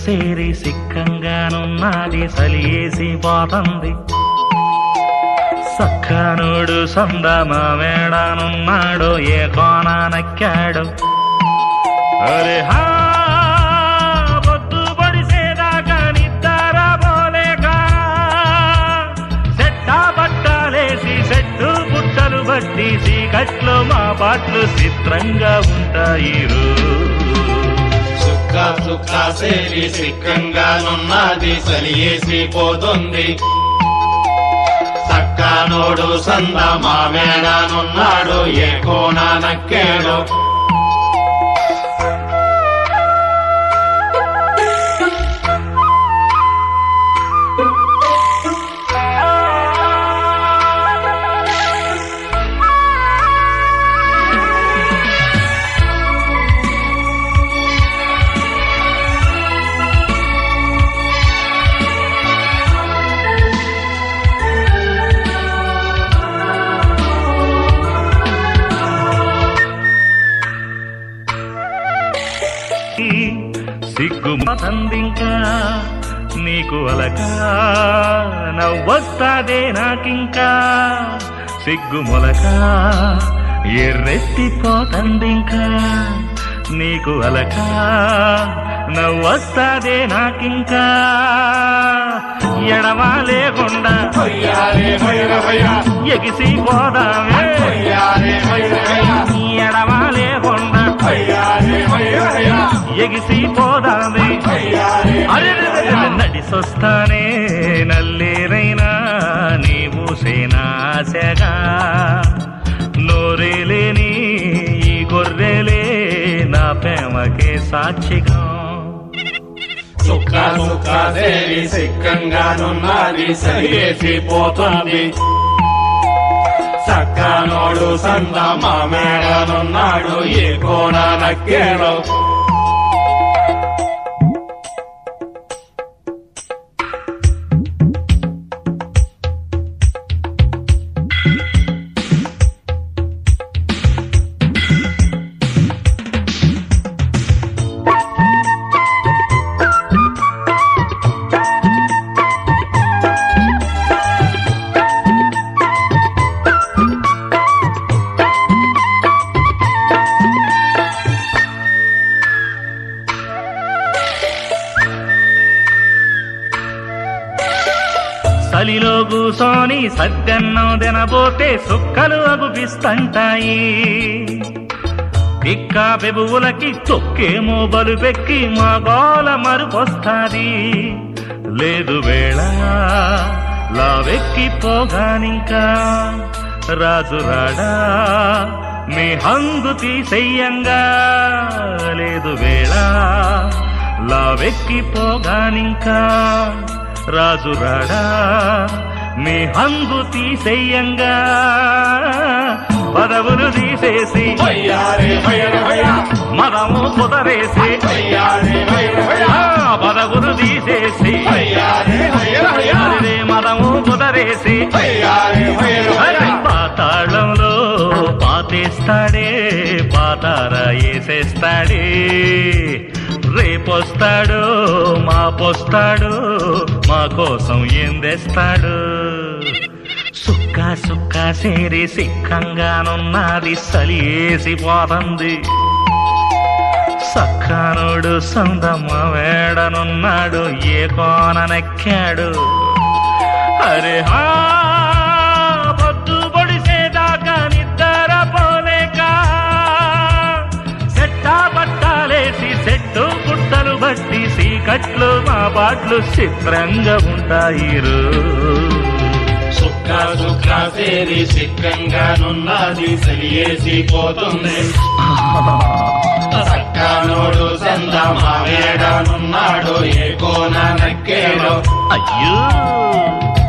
సేరి సిక్కంగానున్నది సలియేసి పోతంది సక్కనుడు సందమా వేడానున్నాడు ఏ కోనానక్కాడు అరే హా పొద్దు పొడిసేదాకా నిద్ర పోలేక సెట్టా బట్టాలేసి సెట్టు పుట్టలు బట్టి సీకట్లో మా పాటలు చిత్రంగా ఉంటాయి రో. సుక్క సుక్క సేరి సిక్కంగానున్నది సలియేసి పోతుంది సక్కనోడు సంద మామేడానున్నాడు ఏ కోణ నక్కేడు సిగ్గు మతందింకా నీకు అలక నవ్వొస్తాదే నాకింకా సిగ్గు మొలక ఎర్రెత్తిపోతందింకా నీకు అలక నవ్వొస్తాదే నాకింకా ఎడమా లేకుండా హొయ్యారే హొయ్యర హొయ్యా ఎగిసి పోదామే హొయ్యారే హొయ్యర హొయ్యా ఎడమా లేకుండా హొయ్యారే హొయ్యర హొయ్యా ఎగిసి పోదామే హొయ్యారే అరే నడిసొస్తానే నల్లేరైనా నీవు సేనాశగా నోరేలేని ఈ గొర్రెలే నా ప్రేమకే సాక్షిగా సుక్క సుక్క సేరి సిక్కంగానున్నది సలియేసి పోతుంది సక్కనోడు సంద మామేడానున్నాడు ఏ కోణ నక్కేడు సలిలో కూసోని సద్దన్నం తినబోతే సుక్కలు అగుపిస్తంటాయి పిక్క పెబువులకి తొక్కేమో బలుపెక్కి మా గోల మరుపొస్తాది లేదు వేళ లావెక్కి పోగానింకా రాజు రాడా మీ హంగు తీసెయ్యంగా లేదు వేళ లావెక్కి పోగానింకా రాజు రాడా మీ హంగు తీసెయ్యంగా పదవులు తీసేసి హొయ్యారే హొయ్యర హొయ్యా మదము కుదరేసి హొయ్యారే హొయ్యర హొయ్యా ఆ పదవులు తీసేసి హొయ్యారే హొయ్యర హొయ్యా అరే మదము కుదరేసి హొయ్యారే హొయ్యర అరే హొయ్యా పాతాళంలో పాతేస్తాడే పాతార వేసేస్తాడే రేపొస్తాడు మాపొస్తాడు మా కోసం ఏం తెస్తాడు సుక్క సుక్క సేరి సిక్కంగానున్నది సలియేసి పోతంది సక్కనుడు సందమ్మ వేడనున్నాడు ఏ కోననెక్కాడు అరే హా పొద్దు పొడిసేదాకా నిద్ర పోలేక సెట్టా పట్టాలేసి సెట్టు పుట్టలు బట్టి సీకట్లు మా పాటలు చిత్రంగా ఉంటాయి రో. సుక్క సుక్క సేరి సిక్కంగానున్నది సలియేసి పోతుంది సక్కనోడు సంద మావేడానున్నాడు ఏ కోన నక్కేడు అయ్యో